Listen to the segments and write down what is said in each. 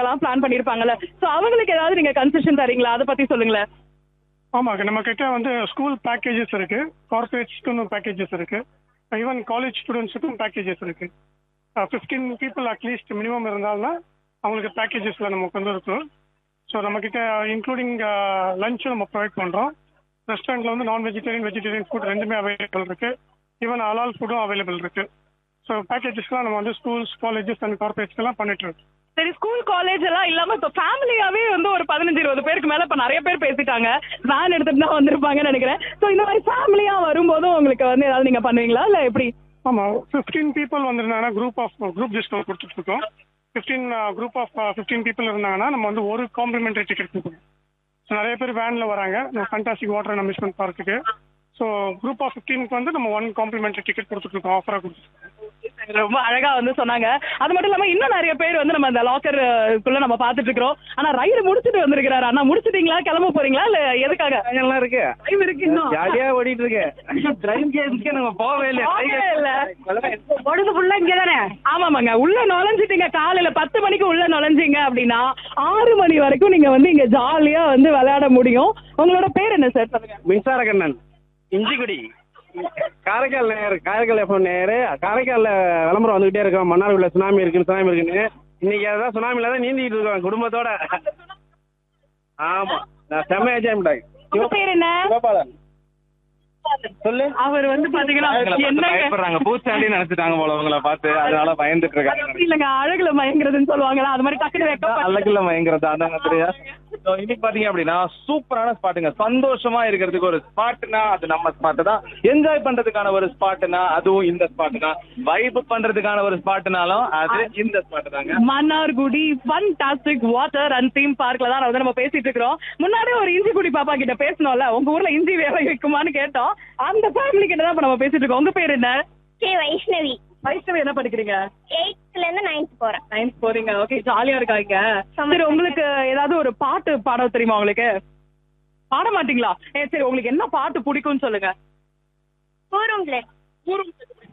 எல்லாம் plan பண்ணிருப்பாங்கல்ல so அவங்களுக்கு ஏதாவது நீங்க கன்செஷன் தரீங்களா அதை பத்தி சொல்லுங்களேன் ஆமாங்க நம்ம கிட்ட வந்து ஸ்கூல் பேக்கேஜஸ் இருக்கு கார்பரேட்ஸ்க்கும் பேக்கேஜஸ் இருக்கு ஈவன் காலேஜ் ஸ்டூடெண்ட்ஸுக்கும் பேக்கேஜஸ் இருக்கு ஃபிஃப்டீன் பீப்புள் அட்லீஸ்ட் மினிமம் இருந்தால்னா அவங்களுக்கு பேக்கேஜஸ்ல நம்ம கொண்டு இருக்கோம் ஸோ நம்ம கிட்ட இன்க்ளூடிங் லஞ்சும் நம்ம ப்ரொவைட் பண்றோம் ரெஸ்டாரண்ட்ல வந்து நான் வெஜிடேரியன் வெஜிடேரியன் ஃபுட் ரெண்டுமே அவைலபிள் இருக்கு ஈவன் அலால் ஃபுட்டும் அவைலபிள் இருக்கு ஸோ பேக்கேஜஸ்லாம் நம்ம வந்து ஸ்கூல்ஸ் காலேஜஸ் அண்ட் கார்பரேட்ஸ்க்கெல்லாம் பண்ணிட்டு இருக்கோம் சரி ஸ்கூல் காலேஜ் எல்லாம் இல்லாம இப்ப ஃபேமிலியாவே வந்து ஒரு பதினஞ்சு இருபது பேருக்கு மேல இப்ப நிறைய பேர் பேசிட்டாங்க வேன் எடுத்துட்டு தான் வந்திருப்பாங்கன்னு நினைக்கிறேன் சோ இந்த மாதிரி ஃபேமிலியா வரும்போதும் உங்களுக்கு வந்து ஏதாவது நீங்க பண்ணுவீங்களா இல்ல எப்படி ஆமா ஃபிஃப்டீன் பீப்புள் வந்திருந்தாங்கன்னா குரூப் ஆஃப் குரூப் டிஸ்கவுண்ட் கொடுத்துட்டு இருக்கோம் fifteen group of fifteen people இருந்தாங்கன்னா நம்ம வந்து ஒரு காம்ப்ளிமெண்டரி டிக்கெட் கொடுக்குறோம் ஸோ நிறைய பேர் வேன்ல வராங்க ஃபண்டாஸ்டிக் வாட்டர் அண்ட் அம்யூஸ்மெண்ட் பார்க்குக்கு ஸோ குரூப் ஆஃப் ஃபிஃப்டீனுக்கு வந்து நம்ம ஒன் காம்ப்ளிமெண்டரி டிக்கெட் கொடுத்துட்டு இருக்கோம் ஆஃபராக கொடுத்துருக்கோம் ரொம்ப அழகா வந்து சொன்னாங்க அது மட்டும் இல்லாம இன்னும் நிறைய பேர் வந்து நம்ம அந்த லாக்கர் குள்ள நம்ம பாத்துட்டு இருக்கிறோம் ஆனா ரைடு முடிச்சிட்டு வந்திருக்கிறாரு அண்ணா முடிச்சிட்டீங்களா கிளம்ப போறீங்களா இல்ல எதுக்காக எல்லாம் இருக்கு டைம் இருக்கு இன்னும் ஜாலியா ஓடிட்டு இருக்கு டிரைவ் கேஸ்க்கு நம்ம போகவே இல்லை போகவே இல்ல. பொழுது ஃபுல்லா இங்க தானே ஆமாமாங்க உள்ள நுழைஞ்சிட்டீங்க காலையில பத்து மணிக்கு உள்ள நுழைஞ்சீங்க அப்படின்னா ஆறு மணி வரைக்கும் நீங்க வந்து இங்க ஜாலியா வந்து விளையாட முடியும் உங்களோட பேர் என்ன சார் சொல்லுங்க மின்சார கண்ணன் இஞ்சிக்குடி காரைக்கால் நேர் காரைக்கால் எஃப்எம் நேரு காரைக்கால்ல விளம்பரம் வந்துகிட்டே இருக்கோம் மன்னார்குள்ள சுனாமி இருக்குன்னு சுனாமி இருக்குன்னு இன்னைக்கு அதான் சுனாமில தான் நீந்திட்டு இருக்கோம் குடும்பத்தோட ஆமா நான் செம்ம என்ஜாய் பண்ணேன் உங்க பேர் என்ன சிவபாலன் சொல்லு அவர் வந்து பாத்தீங்கன்னா என்னங்க பயப்படுறாங்க பூச்சாண்டி நினைச்சிட்டாங்க போல உங்களை பார்த்து அதனால பயந்துட்டு அது இருக்காங்க அப்படி இல்லைங்க அழகுல மயங்குறதுன்னு சொல்லுவாங்களா அது மாதிரி டக்குனு வைக்க அல்லக்குள்ள மயங்கிறது அந்த மாதிரியா So, இன்னைக்கு பாத்தீங்க அப்படின்னா சூப்பரான ஸ்பாட்டுங்க சந்தோஷமா இருக்கிறதுக்கு ஒரு ஸ்பாட்னா அது நம்ம ஸ்பாட் தான் என்ஜாய் பண்றதுக்கான ஒரு ஸ்பாட்னா அதுவும் இந்த ஸ்பாட் தான் வைப் பண்றதுக்கான ஒரு ஸ்பாட்னாலும் அது இந்த ஸ்பாட் தாங்க Mannargudi fantastic water and theme பார்க்ல தான் வந்து நம்ம பேசிட்டு இருக்கிறோம் முன்னாடி ஒரு இஞ்சி குடி பாப்பா கிட்ட பேசணும்ல உங்க ஊர்ல இஞ்சி வேலை இருக்குமான்னு கேட்டோம் அந்த ஃபேமிலி கிட்ட தான் இப்ப நம்ம பேசிட்டு இருக்கோம் உங்க பேர் என்ன கே வைஷ்ணவி வைஷ்ணவி என்ன படிக்கிறீங்க எயித்துல இருந்து நைன்த் போறேன் நைன்த் போறீங்க ஓகே ஜாலியா இருக்காங்க சரி உங்களுக்கு ஏதாவது ஒரு பாட்டு பாட தெரியுமா உங்களுக்கு பாட மாட்டீங்களா ஏ சரி உங்களுக்கு என்ன பாட்டு பிடிக்கும்னு சொல்லுங்க ஊரும் பிளேட் ஊரும்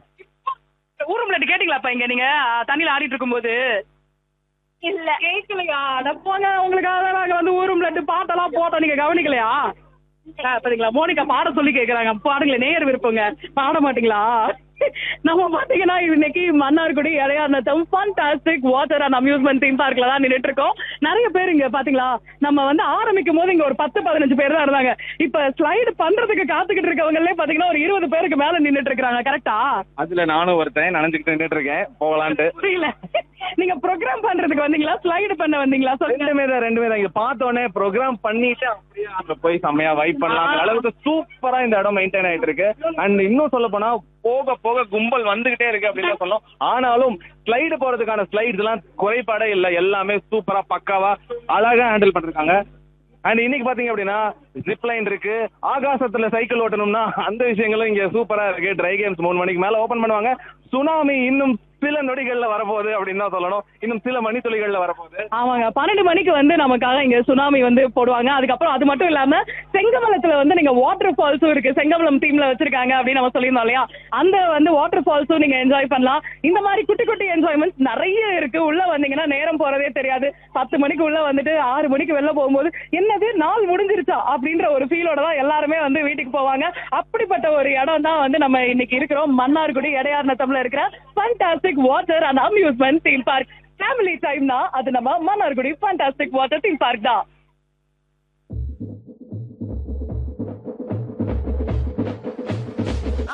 ஊரும் பிளட் கேட்டீங்களா இப்ப இங்க நீங்க அஹ், தண்ணியில ஆடிட்டு இருக்கும்போது இல்ல கேட்கலையா அட போங்க உங்களுக்காக தான் நாங்க வந்து ஊரும் பிளட் பாட்டெல்லாம் போட்டோம் நீங்க கவனிக்கலையா ஆ, பாத்தீங்களா மோனிகா பாட சொல்லி கேக்குறாங்க பாடுங்களே நேயர் விருப்பங்க பாட மாட்டீங்களா நம்ம பாத்தீங்கன்னா இன்னைக்கு Mannargudi Ilaiyarnatham fantastic water and amusement theme பார்க்ல தான் நின்னுட்டு இருக்கோம் நிறைய பேர் இங்க பாத்தீங்களா நம்ம வந்து ஆரம்பிக்கும் போது இங்க ஒரு பத்து பதினஞ்சு பேர் தான் இருந்தாங்க இப்ப ஸ்லைடு பண்றதுக்கு காத்துக்கிட்டு இருக்கவங்களே பாத்தீங்கன்னா ஒரு இருபது பேருக்கு மேல நின்னுட்டு இருக்காங்க கரெக்டா அதுல நானும் ஒருத்தன் நினைஞ்சுக்கிட்டு நின்னுட்டு இருக்கேன் போகலான்ட்டு புரியல நீங்க ப்ரோக்ராம் பண்றதுக்கு வந்தீங்களா ஸ்லைடு பண்ண வந்தீங்களா சொல்லுங்க ரெண்டுமே தான் ரெண்டுமே தான் இங்க பார்த்த உடனே ப்ரோக்ராம் பண்ணிட்டு அப்படியே அங்க போய் செம்மையா வைப் பண்ணலாம் அந்த அளவுக்கு சூப்பரா இந்த இடம் மெயின்டைன் ஆயிட்டு இருக்கு அண்ட் இன்னும் சொல்ல போனா போக போக கும்பல் வந்துகிட்டே இருக்கு அப்படின்னு தான் சொல்லணும் ஆனாலும் ஸ்லைடு போறதுக்கான ஸ்லைட்ஸ் எல்லாம் குறைபாடே இல்ல எல்லாமே சூப்பரா பக்காவா அழகா ஹேண்டில் பண்ணிருக்காங்க அண்ட் இன்னைக்கு பாத்தீங்க அப்படின்னா ஜிப் லைன் இருக்கு ஆகாசத்துல சைக்கிள் ஓட்டணும்னா அந்த விஷயங்களும் இங்க சூப்பரா இருக்கு ட்ரை கேம்ஸ் மூணு மணிக்கு மேல ஓபன் பண்ணுவாங்க சுனாமி இன்னும் சில நொடிகள்ல வரப்போகுது அப்படின்னு தான் சொல்லணும் இன்னும் சில மணித்துளிகள்ல வரப்போகுது ஆமாங்க பன்னெண்டு மணிக்கு வந்து நமக்காக இங்க சுனாமி வந்து போடுவாங்க அதுக்கப்புறம் அது மட்டும் இல்லாம செங்கமலத்துல வந்து நீங்க வாட்டர் ஃபால்ஸும் இருக்கு செங்கமலம் டீம்ல வச்சிருக்காங்க அப்படின்னு நம்ம சொல்லியிருந்தோம் இல்லையா அந்த வந்து வாட்டர் ஃபால்ஸும் நீங்க என்ஜாய் பண்ணலாம் இந்த மாதிரி குட்டி குட்டி என்ஜாய்மெண்ட்ஸ் நிறைய இருக்கு உள்ள வந்தீங்கன்னா நேரம் போறதே தெரியாது பத்து மணிக்கு உள்ள வந்துட்டு ஆறு மணிக்கு வெளில போகும்போது என்னது நாள் முடிஞ்சிருச்சா அப்படின்ற ஒரு ஃபீலோட தான் எல்லாருமே வந்து வீட்டுக்கு போவாங்க அப்படிப்பட்ட ஒரு இடம் தான் வந்து நம்ம இன்னைக்கு இருக்கிறோம் மன்னார்குடி இடையார்நத்தம்ல இருக்கிற fantastic water and amusement theme park family டைம்னா அது நம்ம Mannargudi fantastic water theme park தான்